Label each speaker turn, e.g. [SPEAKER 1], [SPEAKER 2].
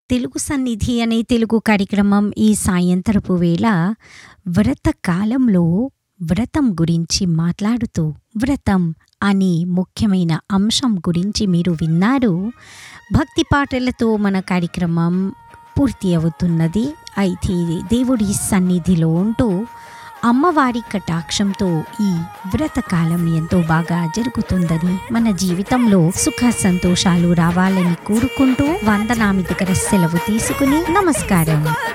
[SPEAKER 1] తెలుగు సన్నిధి అనే తెలుగు కార్యక్రమం ఈ సాయంత్రపు వేళ వ్రత కాలంలో వ్రతం గురించి మాట్లాడుతూ వ్రతం అని ముఖ్యమైన అంశం గురించి మీరు విన్నారు భక్తి పాటలతో మన కార్యక్రమం పూర్తి అవుతున్నది అయితే దేవుడి సన్నిధిలో ఉంటూ అమ్మవారి కటాక్షంతో ఈ వ్రతకాలం ఎంతో బాగా జరుగుతుందని మన జీవితంలో సుఖ సంతోషాలు రావాలని కోరుకుంటూ వందనామి దగ్గర సెలవు తీసుకుని నమస్కారం